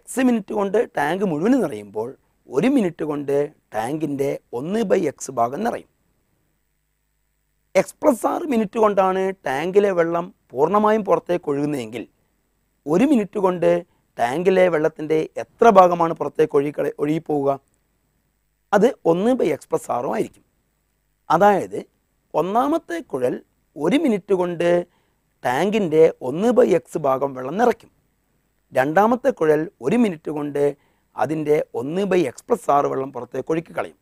X minute കൊണ്ട് tank മുഴുവൻ നിറയുമ്പോൾ ഒരു മിനിറ്റ് കൊണ്ട് ടാങ്കിൻ്റെ ഒന്ന് ബൈ എക്സ് ഭാഗം നിറയും എക്സ് പ്ലസ് ആറ് മിനിറ്റ് കൊണ്ടാണ് ടാങ്കിലെ വെള്ളം പൂർണ്ണമായും പുറത്തേക്ക് ഒഴുകുന്നതെങ്കിൽ ഒരു മിനിറ്റ് കൊണ്ട് ടാങ്കിലെ വെള്ളത്തിൻ്റെ എത്ര ഭാഗമാണ് പുറത്തേക്ക് ഒഴുകി ഒഴുകിപ്പോവുക അത് ഒന്ന് ബൈ എക്സ് പ്ലസ് ആറും ആയിരിക്കും അതായത് ഒന്നാമത്തെ കുഴൽ ഒരു മിനിറ്റ് കൊണ്ട് ടാങ്കിൻ്റെ ഒന്ന് ബൈ എക്സ് ഭാഗം വെള്ളം നിറയ്ക്കും രണ്ടാമത്തെ കുഴൽ ഒരു മിനിറ്റ് കൊണ്ട് അതിൻ്റെ ഒന്ന് ബൈ എക്സ് പ്ലസ് ആറ് വെള്ളം പുറത്തേക്ക് ഒഴുക്കി കളയും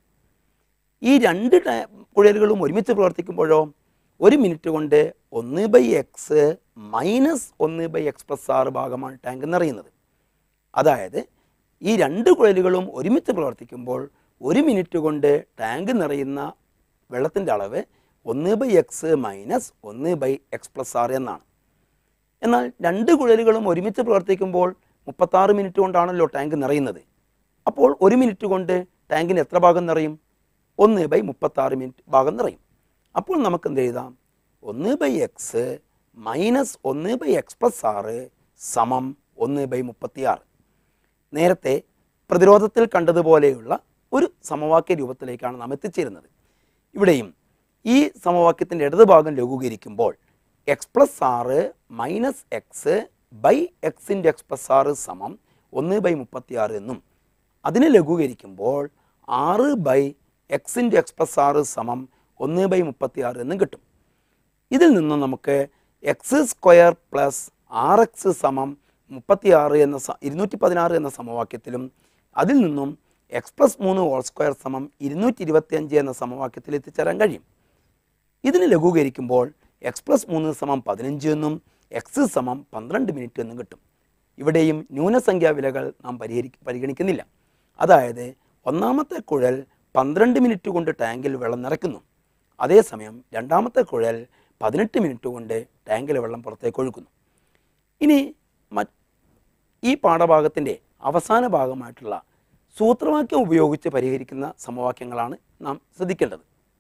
ഈ രണ്ട് ടാ- കുഴലുകളും ഒരുമിച്ച് പ്രവർത്തിക്കുമ്പോഴോ ഒരു മിനിറ്റ് കൊണ്ട് ഒന്ന് ബൈ എക്സ് മൈനസ് ഒന്ന് ബൈ എക്സ് പ്ലസ് ആറ് ഭാഗമാണ് ടാങ്ക് നിറയുന്നത് അതായത് ഈ രണ്ട് കുഴലുകളും ഒരുമിച്ച് പ്രവർത്തിക്കുമ്പോൾ ഒരു മിനിറ്റ് കൊണ്ട് ടാങ്ക് നിറയുന്ന വെള്ളത്തിൻ്റെ അളവ് ഒന്ന് ബൈ എക്സ് മൈനസ് ഒന്ന് ബൈ എക്സ് പ്ലസ് ആറ് എന്നാണ് എന്നാൽ രണ്ട് കുഴലുകളും ഒരുമിച്ച് പ്രവർത്തിക്കുമ്പോൾ മുപ്പത്താറ് മിനിറ്റ് കൊണ്ടാണല്ലോ ടാങ്ക് നിറയുന്നത് അപ്പോൾ ഒരു മിനിറ്റ് കൊണ്ട് ടാങ്കിന് എത്ര ഭാഗം നിറയും ഒന്ന് ബൈ മുപ്പത്താറ് മിനിറ്റ് ഭാഗം നിറയും അപ്പോൾ നമുക്ക് എന്ത് എഴുതാം ഒന്ന് ബൈ എക്സ് മൈനസ് ഒന്ന് ബൈ എക്സ് പ്ലസ് ആറ് സമം ഒന്ന് ബൈ മുപ്പത്തിയാറ് നേരത്തെ പ്രതിരോധത്തിൽ കണ്ടതുപോലെയുള്ള ഒരു സമവാക്യ രൂപത്തിലേക്കാണ് നാം എത്തിച്ചേരുന്നത് ഇവിടെയും ഈ സമവാക്യത്തിൻ്റെ ഇടതുഭാഗം ലഘൂകരിക്കുമ്പോൾ എക്സ് പ്ലസ് ആറ് മൈനസ് എക്സ് ബൈ എക്സിൻ്റെ എക്സ് പ്ലസ് ആറ് സമം ഒന്ന് ബൈ മുപ്പത്തിയാറ് എന്നും അതിനെ ലഘൂകരിക്കുമ്പോൾ ആറ് ബൈ എക്സിൻ്റെ എക്സ് പ്ലസ് ആറ് സമം ഒന്ന് ബൈ മുപ്പത്തിയാറ് എന്നും കിട്ടും ഇതിൽ നിന്നും നമുക്ക് എക്സ് സ്ക്വയർ പ്ലസ് ആർ എക്സ് സമം മുപ്പത്തിയാറ് എന്ന സ- ഇരുന്നൂറ്റി പതിനാറ് എന്ന സമവാക്യത്തിലും അതിൽ നിന്നും എക്സ് പ്ലസ് മൂന്ന് ഹോൾ സ്ക്വയർ സമം ഇരുന്നൂറ്റി ഇരുപത്തിയഞ്ച് എന്ന സമവാക്യത്തിൽ എത്തിച്ചേരാൻ കഴിയും ഇതിന് ലഘൂകരിക്കുമ്പോൾ എക്സ് പ്ലസ് മൂന്ന് സമം പതിനഞ്ച് എന്നും എക്സ് സമം പന്ത്രണ്ട് മിനിറ്റ് എന്നും കിട്ടും ഇവിടെയും ന്യൂനസംഖ്യാ വിലകൾ നാം പരിഹരി പരിഗണിക്കുന്നില്ല അതായത് ഒന്നാമത്തെ കുഴൽ പന്ത്രണ്ട് മിനിറ്റ് കൊണ്ട് ടാങ്കിൽ വെള്ളം നിറയ്ക്കുന്നു അതേസമയം രണ്ടാമത്തെ കുഴൽ പതിനെട്ട് മിനിറ്റ് കൊണ്ട് ടാങ്കിലെ വെള്ളം പുറത്തേക്ക് ഒഴുക്കുന്നു ഇനി മറ്റ് ഈ പാഠഭാഗത്തിൻ്റെ അവസാന ഭാഗമായിട്ടുള്ള സൂത്രവാക്യം ഉപയോഗിച്ച് പരിഹരിക്കുന്ന സമവാക്യങ്ങളാണ് നാം ശ്രദ്ധിക്കേണ്ടത്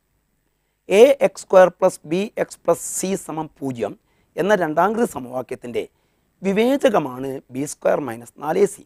a x square plus b x plus c സമം പൂജ്യം എന്ന രണ്ടാംകൃതി സമവാക്യത്തിൻ്റെ വിവേചകമാണ് ബി സ്ക്വയർ മൈനസ് നാല് സി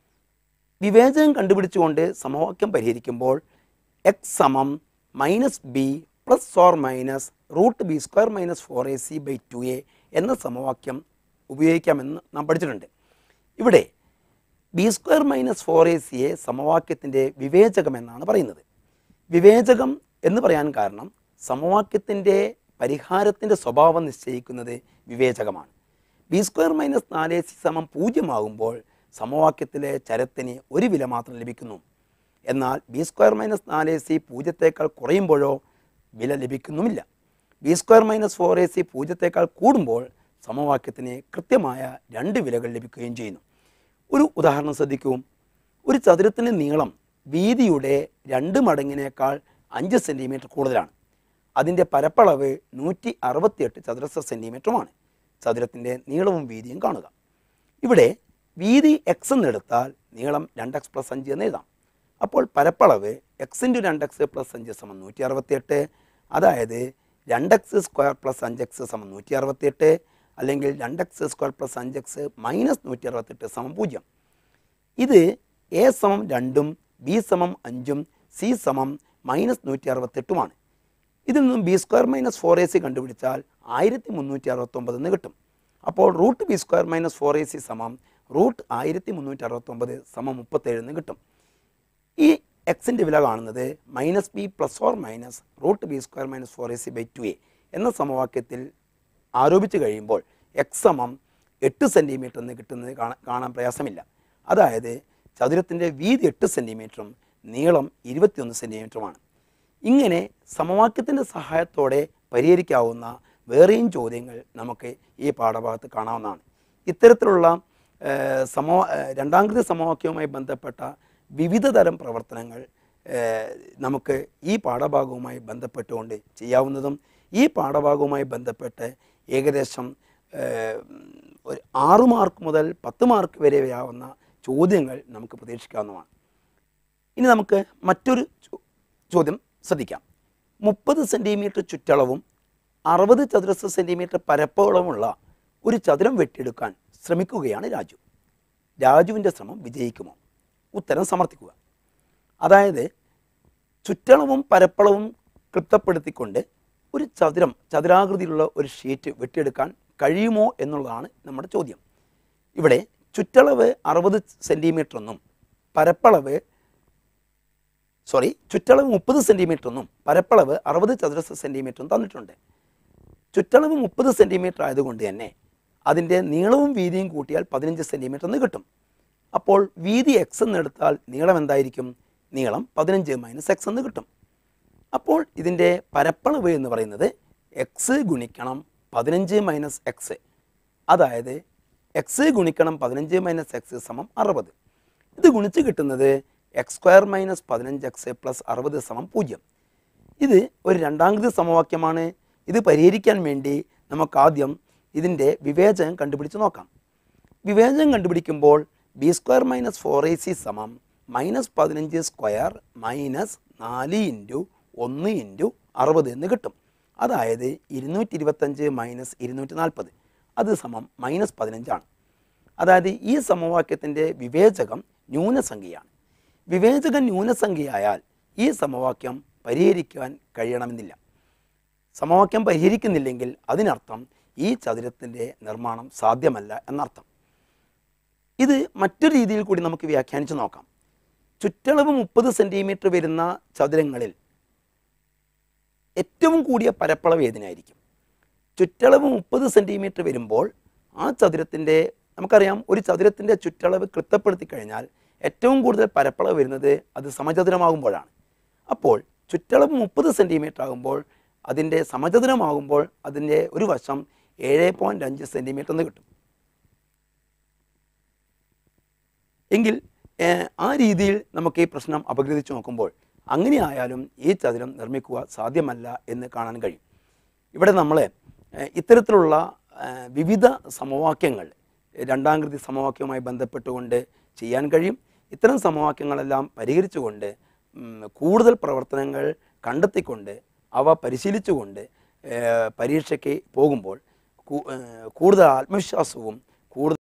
വിവേചകം കണ്ടുപിടിച്ചുകൊണ്ട് സമവാക്യം പരിഹരിക്കുമ്പോൾ എക്സ് സമം minus b plus or minus root b square minus four a c by two a എന്ന സമവാക്യം ഉപയോഗിക്കാമെന്ന് നാം പഠിച്ചിട്ടുണ്ട് ഇവിടെ b square minus four a സിയെ സമവാക്യത്തിൻ്റെ വിവേചകം എന്നാണ് പറയുന്നത് വിവേചകം എന്ന് പറയാൻ കാരണം സമവാക്യത്തിൻ്റെ പരിഹാരത്തിൻ്റെ സ്വഭാവം നിശ്ചയിക്കുന്നത് വിവേചകമാണ് ബി സ്ക്വയർ മൈനസ് നാല് എ സി സമം പൂജ്യമാകുമ്പോൾ സമവാക്യത്തിലെ ചരത്തിന് ഒരു വില മാത്രം ലഭിക്കുന്നു എന്നാൽ ബി സ്ക്വയർ മൈനസ് നാല് എ സി പൂജ്യത്തേക്കാൾ കുറയുമ്പോഴോ വില ലഭിക്കുന്നുമില്ല b square minus four a c പൂജ്യത്തേക്കാൾ കൂടുമ്പോൾ സമവാക്യത്തിന് കൃത്യമായ രണ്ട് വിലകൾ ലഭിക്കുകയും ചെയ്യുന്നു ഒരു ഉദാഹരണം ശ്രദ്ധിക്കൂ ഒരു ചതുരത്തിൻ്റെ നീളം വീതിയുടെ രണ്ട് മടങ്ങിനേക്കാൾ അഞ്ച് സെൻറ്റിമീറ്റർ കൂടുതലാണ് അതിൻ്റെ പരപ്പളവ് നൂറ്റി അറുപത്തിയെട്ട് ചതുരശ്ര സെൻറ്റിമീറ്ററുമാണ് ചതുരത്തിൻ്റെ നീളവും വീതിയും കാണുക ഇവിടെ വീതി എക്സ് എന്നെടുത്താൽ നീളം രണ്ട് എക്സ് പ്ലസ് അഞ്ച് എന്ന് എഴുതാം അപ്പോൾ പരപ്പളവ് എക്സ് ഇൻറ്റു രണ്ട് എക്സ് പ്ലസ് അഞ്ച് സമം നൂറ്റി അറുപത്തിയെട്ട് അതായത് രണ്ട് എക്സ് സ്ക്വയർ പ്ലസ് അഞ്ച് എക്സ് സമം നൂറ്റി അറുപത്തിയെട്ട് അല്ലെങ്കിൽ രണ്ട് എക്സ് സ്ക്വയർ പ്ലസ് അഞ്ച് എക്സ് മൈനസ് നൂറ്റി അറുപത്തെട്ട് സമം പൂജ്യം ഇത് എ സമം രണ്ടും ബി സമം അഞ്ചും സി സമം മൈനസ് നൂറ്റി അറുപത്തെട്ടുമാണ് ഇതിൽ നിന്നും b square minus four a c കണ്ടുപിടിച്ചാൽ ആയിരത്തി മുന്നൂറ്റി അറുപത്തൊമ്പത് എന്ന് കിട്ടും അപ്പോൾ root b square minus four a c സമം റൂട്ട് ആയിരത്തി മുന്നൂറ്റി അറുപത്തൊമ്പത് സമം മുപ്പത്തേഴ് എന്ന് കിട്ടും ഈ എക്സിൻ്റെ വില കാണുന്നത് minus b plus or minus root b square minus four a c by two a എന്ന സമവാക്യത്തിൽ ആരോപിച്ച് കഴിയുമ്പോൾ എക്സ് സമം എട്ട് സെൻറ്റിമീറ്റർ എന്ന് കിട്ടുന്നത് കാണാൻ കാണാൻ പ്രയാസമില്ല അതായത് ചതുരത്തിൻ്റെ വീതി എട്ട് സെൻറ്റിമീറ്ററും നീളം ഇരുപത്തിയൊന്ന് സെൻറ്റിമീറ്ററുമാണ് ഇങ്ങനെ സമവാക്യത്തിൻ്റെ സഹായത്തോടെ പരിഹരിക്കാവുന്ന വേറെയും ചോദ്യങ്ങൾ നമുക്ക് ഈ പാഠഭാഗത്ത് കാണാവുന്നതാണ് ഇത്തരത്തിലുള്ള ഏഹ്, സമവാ ഏഹ്, രണ്ടാംകൃതി സമവാക്യവുമായി ബന്ധപ്പെട്ട വിവിധ തരം പ്രവർത്തനങ്ങൾ ഏഹ്, നമുക്ക് ഈ പാഠഭാഗവുമായി ബന്ധപ്പെട്ടുകൊണ്ട് ചെയ്യാവുന്നതും ഈ പാഠഭാഗവുമായി ബന്ധപ്പെട്ട് ഏകദേശം ഏഹ്, ഒരു ആറ് മാർക്ക് മുതൽ പത്ത് മാർക്ക് വരെ വരാവുന്ന ചോദ്യങ്ങൾ നമുക്ക് പ്രതീക്ഷിക്കാവുന്നതാണ് ഇനി നമുക്ക് മറ്റൊരു ചോ- ചോദ്യം ശ്രദ്ധിക്കാം മുപ്പത് സെൻറ്റിമീറ്റർ ചുറ്റളവും അറുപത് ചതുരശ്ര സെൻറ്റിമീറ്റർ പരപ്പളവുമുള്ള ഒരു ചതുരം വെട്ടിയെടുക്കാൻ ശ്രമിക്കുകയാണ് രാജു രാജുവിൻ്റെ ശ്രമം വിജയിക്കുമോ ഉത്തരം സമർത്ഥിക്കുക അതായത് ചുറ്റളവും പരപ്പളവും ക്ലിപ്തപ്പെടുത്തിക്കൊണ്ട് ഒരു ചതുരം ചതുരാകൃതിയിലുള്ള ഒരു ഷീറ്റ് വെട്ടിയെടുക്കാൻ കഴിയുമോ എന്നുള്ളതാണ് നമ്മുടെ ചോദ്യം ഇവിടെ ചുറ്റളവ് അറുപത് സെൻറ്റിമീറ്റർ എന്നും പരപ്പളവ് സോറി ചുറ്റളവ് മുപ്പത് സെൻറ്റിമീറ്റർ എന്നും പരപ്പളവ് അറുപത് ചതുരശ്ര സെൻറ്റിമീറ്ററും തന്നിട്ടുണ്ട് ചുറ്റളവ് മുപ്പത് സെൻറ്റിമീറ്റർ ആയതുകൊണ്ട് തന്നെ അതിൻ്റെ നീളവും വീതിയും കൂട്ടിയാൽ പതിനഞ്ച് സെൻറ്റിമീറ്റർ എന്ന് കിട്ടും അപ്പോൾ വീതി എക്സ് എന്ന് എടുത്താൽ നീളം എന്തായിരിക്കും നീളം പതിനഞ്ച് മൈനസ് എക്സ് എന്ന് കിട്ടും അപ്പോൾ ഇതിൻ്റെ പരപ്പളവ് എന്ന് പറയുന്നത് എക്സ് ഗുണിക്കണം പതിനഞ്ച് മൈനസ് എക്സ് അതായത് എക്സ് ഗുണിക്കണം പതിനഞ്ച് മൈനസ് എക്സ് സമം അറുപത് ഇത് ഗുണിച്ച് കിട്ടുന്നത് എക്സ് സ്ക്വയർ മൈനസ് പതിനഞ്ച് എക്സ് പ്ലസ് അറുപത് സമം പൂജ്യം ഇത് ഒരു രണ്ടാമത് സമവാക്യമാണ് ഇത് പരിഹരിക്കാൻ വേണ്ടി നമുക്ക് ആദ്യം ഇതിൻ്റെ വിവേചനം കണ്ടുപിടിച്ച് നോക്കാം വിവേചനം കണ്ടുപിടിക്കുമ്പോൾ b square minus four a c സമം മൈനസ് പതിനഞ്ച് സ്ക്വയർ മൈനസ് നാല് ഇൻറ്റു ഒന്ന് ഇൻറ്റു അറുപത് എന്ന് കിട്ടും അതായത് ഇരുന്നൂറ്റി ഇരുപത്തഞ്ച് മൈനസ് ഇരുന്നൂറ്റി നാൽപ്പത് അത് സമം മൈനസ് പതിനഞ്ചാണ് അതായത് ഈ സമവാക്യത്തിൻ്റെ വിവേചകം ന്യൂനസംഖ്യയാണ് വിവേചകം ന്യൂനസംഖ്യയായാൽ ഈ സമവാക്യം പരിഹരിക്കാൻ കഴിയണമെന്നില്ല സമവാക്യം പരിഹരിക്കുന്നില്ലെങ്കിൽ അതിനർത്ഥം ഈ ചതുരത്തിൻ്റെ നിർമ്മാണം സാധ്യമല്ല എന്നർത്ഥം ഇത് മറ്റൊരു രീതിയിൽ കൂടി നമുക്ക് വ്യാഖ്യാനിച്ച് നോക്കാം ചുറ്റളവ് മുപ്പത് സെൻറ്റിമീറ്റർ വരുന്ന ചതുരങ്ങളിൽ ഏറ്റവും കൂടിയ പരപ്പളവ് ഏതിനായിരിക്കും ചുറ്റളവ് മുപ്പത് സെൻറ്റിമീറ്റർ വരുമ്പോൾ ആ ചതുരത്തിൻ്റെ നമുക്കറിയാം ഒരു ചതുരത്തിൻ്റെ ചുറ്റളവ് ക്ലിപ്തപ്പെടുത്തി കഴിഞ്ഞാൽ ഏറ്റവും കൂടുതൽ പരപ്പളവ് വരുന്നത് അത് സമചതുരമാകുമ്പോഴാണ് അപ്പോൾ ചുറ്റളവ് മുപ്പത് സെൻറ്റിമീറ്റർ ആകുമ്പോൾ അതിൻ്റെ സമചതുരമാകുമ്പോൾ അതിൻ്റെ ഒരു വശം ഏഴ് പോയിൻറ്റ് അഞ്ച് സെൻറ്റിമീറ്റർ എന്ന് കിട്ടും എങ്കിൽ ഏഹ്, ആ രീതിയിൽ നമുക്ക് ഈ പ്രശ്നം അപഗ്രഥിച്ച് നോക്കുമ്പോൾ അങ്ങനെയായാലും ഈ ചതുരം നിർമ്മിക്കുക സാധ്യമല്ല എന്ന് കാണാൻ കഴിയും ഇവിടെ നമ്മൾ ഏഹ്, ഇത്തരത്തിലുള്ള ഏഹ്, വിവിധ സമവാക്യങ്ങൾ രണ്ടാംകൃതി സമവാക്യവുമായി ബന്ധപ്പെട്ടുകൊണ്ട് ചെയ്യാൻ കഴിയും ഇത്തരം സമവാക്യങ്ങളെല്ലാം പരിഹരിച്ചുകൊണ്ട് ഉം, കൂടുതൽ പ്രവർത്തനങ്ങൾ കണ്ടെത്തിക്കൊണ്ട് അവ പരിശീലിച്ചുകൊണ്ട് ഏഹ്, പരീക്ഷയ്ക്ക് പോകുമ്പോൾ കൂ- ഏഹ്, കൂടുതൽ ആത്മവിശ്വാസവും കൂടുതൽ